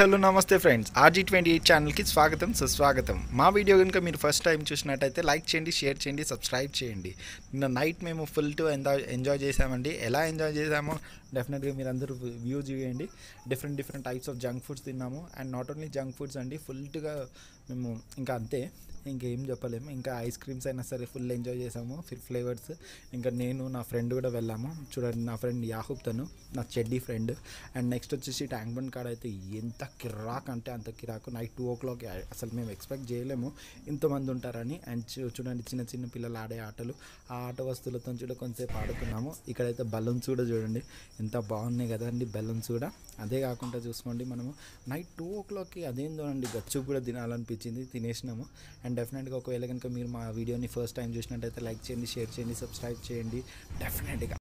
hello నమస్తే friends RG twenty eight ఛానల్కి స్వాగతం సుస్వాగతం మా వీడియో కనుక మీరు ఫస్ట్ టైం చూసినట్టయితే లైక్ చేయండి షేర్ చేయండి సబ్స్క్రైబ్ చేయండి నిన్న నైట్ మేము ఫుల్ టు ఎంజాయ్ ఎంజాయ్ చేసామండి ఎలా ఎంజాయ్ చేసామో డెఫినెట్గా మీరు అందరూ వ్యూ చేయండి different different types of junk foods తిన్నాము and not only junk foods అండి ఫుల్గా మేము ఇంకా అంతే ఇంకేం చెప్పలేము ఇంకా ఐస్ క్రీమ్స్ అయినా సరే ఫుల్ ఎంజాయ్ చేసాము ఫిల్ ఫ్లేవర్స్ ఇంకా నేను నా ఫ్రెండ్ కూడా వెళ్ళాము చూడండి నా ఫ్రెండ్ యాహూబ్ తను నా చెడ్డీ ఫ్రెండ్ అండ్ నెక్స్ట్ వచ్చేసి ట్యాంక్ బండ్ కాడ అయితే ఎంత కిరాక్ అంటే అంత కిరాకు నైట్ టూ ఓ క్లాక్ అసలు మేము ఎక్స్పెక్ట్ చేయలేము ఇంతమంది ఉంటారని అండ్ చూ- చూడండి చిన్న చిన్న పిల్లలు ఆడే ఆటలు ఆ ఆట వస్తువులతో చూడ కొంతసేపు ఆడుకున్నాము ఇక్కడైతే బలూన్స్ కూడా చూడండి ఎంత బాగున్నాయి కదండి బలూన్స్ కూడా అదే కాకుండా చూసుకోండి మనము నైట్ టూ ఓ క్లాక్కి అదేందో అండి గచ్చు కూడా తినాలనిపించింది తినేసినాము అండ్ డెఫినెట్గా ఒకవేళ కనుక మీరు మా వీడియోని ఫస్ట్ టైం చూసినట్టయితే లైక్ చేయండి షేర్ చేయండి సబ్స్క్రైబ్ చేయండి డెఫినెట్గా